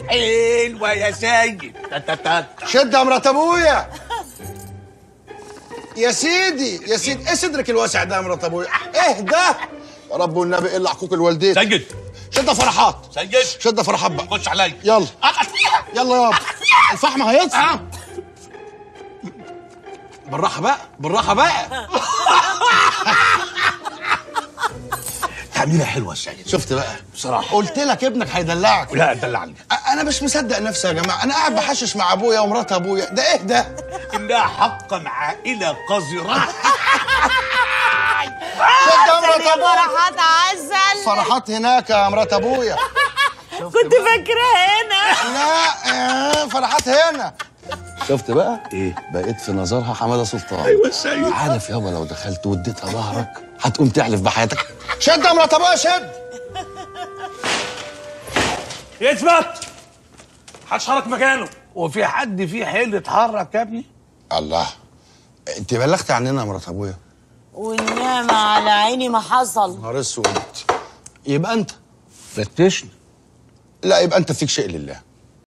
حلوه يا سيد تتتت. شد يا مرات ابويا يا سيدي يا سيدي ايه صدرك الواسع ده يا مرات ابويا ايه ده يا رب والنبي الا حقوق الوالدين سيد شد فرحات سيد شد فرحات بقى خش عليا يلا أقف فيها. يلا يابا الفحم هيطفي آه. بالراحه بقى بالراحه بقى تعميره حلوه يا سيد شفت بقى بصراحه قلت لك ابنك هيدلعك لا دلعني أ- انا مش مصدق نفسي يا جماعه انا قاعد بحشش مع ابويا ومرات ابويا ده ايه ده انها حقا عائله قذره شد يا مرات يا ابويا فرحات عسل فرحات هناك يا مرات ابويا كنت فاكرة هنا لا آه، فرحات هنا شفت بقى ايه بقيت في نظرها حماده سلطان ايوه يا سيد عارف يابا لو دخلت واديتها ظهرك هتقوم تحلف بحياتك شد يا مرات ابويا شد يثبت هتحرك مكانه وفي حد فيه حيل يتحرك يا ابني الله انت بلغت عننا يا مرات ابويا والنعمة على عيني ما حصل نهار اسود يبقى انت فتشني لا يبقى انت فيك شيء لله